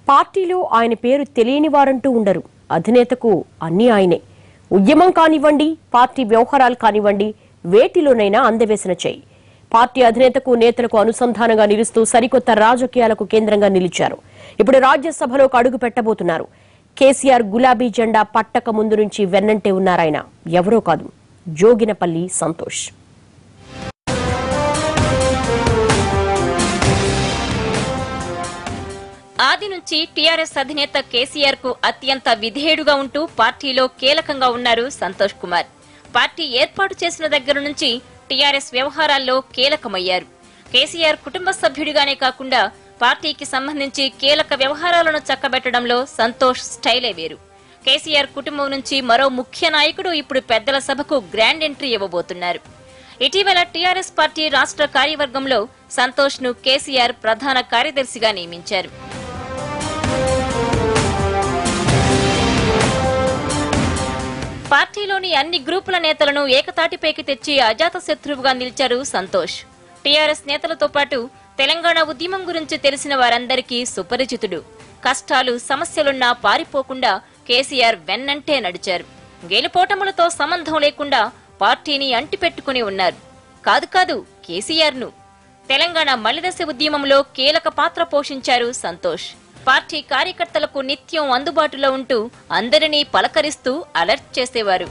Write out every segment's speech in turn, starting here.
పార్టీలో ఆయన పేరు తెలియని వారంటూ ఉండరు అధినేతకు అన్నీ ఆయనే ఉద్యమం కానివ్వండి పార్టీ వ్యవహారాలు కానివ్వండి వేటిలోనైనా అందవేసిన చేయి పార్టీ అధినేతకు నేతలకు అనుసంధానంగా నిలుస్తూ సరికొత్త రాజకీయాలకు కేంద్రంగా నిలిచారు ఇప్పుడు రాజ్యసభలోకి అడుగు పెట్టబోతున్నారు కేసీఆర్ గులాబీ జెండా పట్టక ముందు నుంచి వెన్నంటే ఉన్నారాయన ఎవరో కాదు జోగినపల్లి సంతోష్ ఆది నుంచి టీఆర్ఎస్ అధినేత కేసీఆర్ కు అత్యంత విధేయుడుగా ఉంటూ పార్టీలో కీలకంగా ఉన్నారు సంతోష్ కుమార్ పార్టీ ఏర్పాటు చేసిన దగ్గర నుంచి టీఆర్ఎస్ వ్యవహారాల్లో కీలకమయ్యారు కేసీఆర్ కుటుంబ సభ్యుడిగానే కాకుండా పార్టీకి సంబంధించి కీలక వ్యవహారాలను చక్కబెట్టడంలో సంతోష్ స్టైలే వేరు కేసీఆర్ కుటుంబం నుంచి మరో ముఖ్య నాయకుడు ఇప్పుడు పెద్దల సభకు గ్రాండ్ ఎంట్రీ ఇవ్వబోతున్నారు ఇటీవల టీఆర్ఎస్ పార్టీ రాష్ట్ర కార్యవర్గంలో సంతోష్ ను కేసీఆర్ ప్రధాన కార్యదర్శిగా నియమించారు పార్టీలోని అన్ని గ్రూపుల నేతలను ఏకతాటిపైకి తెచ్చి అజాత శత్రువుగా నిలిచారు సంతోష్ టీఆర్ఎస్ నేతలతో పాటు తెలంగాణ ఉద్యమం గురించి తెలిసిన వారందరికీ సుపరిచితుడు కష్టాలు సమస్యలున్నా పారిపోకుండా కేసీఆర్ వెన్నంటే నడిచారు గెలుపోటములతో సంబంధం లేకుండా పార్టీని అంటిపెట్టుకుని ఉన్నారు కాదు కాదు కేసీఆర్ ను తెలంగాణ మలిదశ ఉద్యమంలో కీలక పాత్ర పోషించారు సంతోష్ పార్టీ కార్యకర్తలకు నిత్యం అందుబాటులో ఉంటూ అందరినీ పలకరిస్తూ అలర్ట్ చేసేవారు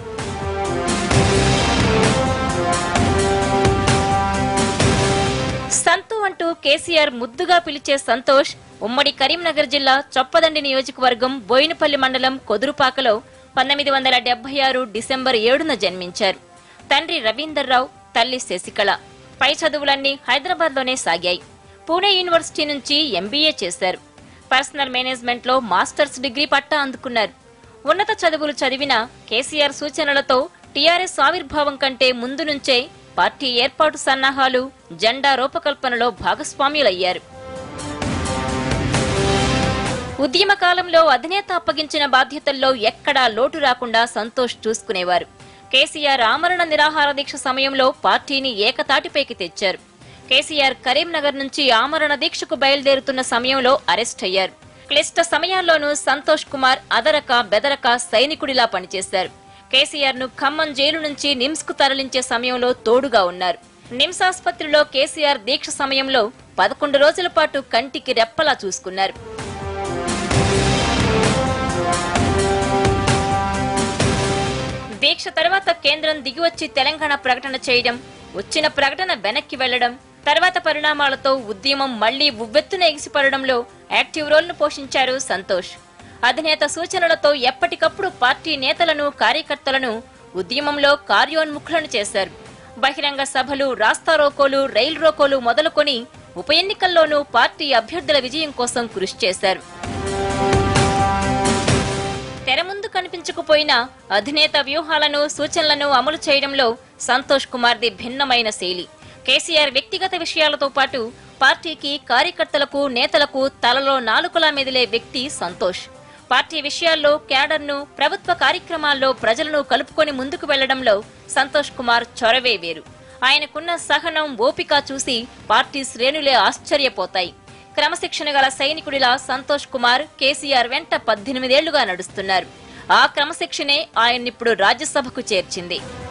సంతు అంటూ కేసీఆర్ ముద్దుగా పిలిచే సంతోష్ ఉమ్మడి కరీంనగర్ జిల్లా చొప్పదండి నియోజకవర్గం బోయినపల్లి మండలం కొదురుపాకలో పంతొమ్మిది వందల డెబ్బై ఆరు డిసెంబర్ ఏడున జన్మించారు తండ్రి రవీందర్రావు తల్లి శశికళ పై చదువులన్నీ హైదరాబాద్లోనే సాగాయి పూణే యూనివర్సిటీ నుంచి ఎంబీఏ చేశారు పర్సనల్ మేనేజ్మెంట్ లో మాస్టర్స్ డిగ్రీ పట్టా అందుకున్నారు ఉన్నత చదువులు చదివిన కేసీఆర్ సూచనలతో టీఆర్ఎస్ ఆవిర్భావం కంటే ముందు నుంచే పార్టీ ఏర్పాటు సన్నాహాలు జెండా రూపకల్పనలో భాగస్వామ్యులయ్యారు ఉద్యమ కాలంలో అధినేత అప్పగించిన బాధ్యతల్లో ఎక్కడా లోటు రాకుండా సంతోష్ చూసుకునేవారు కేసీఆర్ ఆమరణ నిరాహార దీక్ష సమయంలో పార్టీని ఏకతాటిపైకి తెచ్చారు కేసీఆర్ కరీంనగర్ నుంచి ఆమరణ దీక్షకు బయలుదేరుతున్న సమయంలో అరెస్ట్ అయ్యారు క్లిష్ట సమయాల్లోనూ సంతోష్ కుమార్ అదరక బెదరక సైనికుడిలా పనిచేశారు కేసీఆర్ ను ఖమ్మం జైలు నుంచి నిమ్స్ కు తరలించే సమయంలో తోడుగా ఉన్నారు నిమ్స్ ఆసుపత్రిలో కేసీఆర్ దీక్ష సమయంలో పదకొండు రోజుల పాటు కంటికి రెప్పలా చూసుకున్నారు దీక్ష తర్వాత కేంద్రం దిగివచ్చి తెలంగాణ ప్రకటన చేయడం వచ్చిన ప్రకటన వెనక్కి వెళ్లడం తర్వాత పరిణామాలతో ఉద్యమం మళ్లీ ఉవ్వెత్తున ఎగిసిపడడంలో యాక్టివ్ రోల్ ను పోషించారు సంతోష్ అధినేత సూచనలతో ఎప్పటికప్పుడు పార్టీ నేతలను కార్యకర్తలను ఉద్యమంలో కార్యోన్ముఖులను చేశారు బహిరంగ సభలు రాస్తారోకోలు రైలు రోకోలు మొదలుకొని ఉప ఎన్నికల్లోనూ పార్టీ అభ్యర్థుల విజయం కోసం కృషి చేశారు తెర ముందు కనిపించకపోయినా అధినేత వ్యూహాలను సూచనలను అమలు చేయడంలో సంతోష్ కుమార్ది భిన్నమైన శైలి కేసీఆర్ వ్యక్తిగత విషయాలతో పాటు పార్టీకి కార్యకర్తలకు నేతలకు తలలో నాలుకలా మెదిలే వ్యక్తి సంతోష్ పార్టీ విషయాల్లో క్యాడర్ను ప్రభుత్వ కార్యక్రమాల్లో ప్రజలను కలుపుకొని ముందుకు వెళ్లడంలో సంతోష్ కుమార్ చొరవే వేరు ఆయనకున్న సహనం ఓపిక చూసి పార్టీ శ్రేణులే ఆశ్చర్యపోతాయి క్రమశిక్షణ గల సైనికుడిలా సంతోష్ కుమార్ కేసీఆర్ వెంట పద్దెనిమిదేళ్లుగా నడుస్తున్నారు ఆ క్రమశిక్షణే ఆయన్నిప్పుడు రాజ్యసభకు చేర్చింది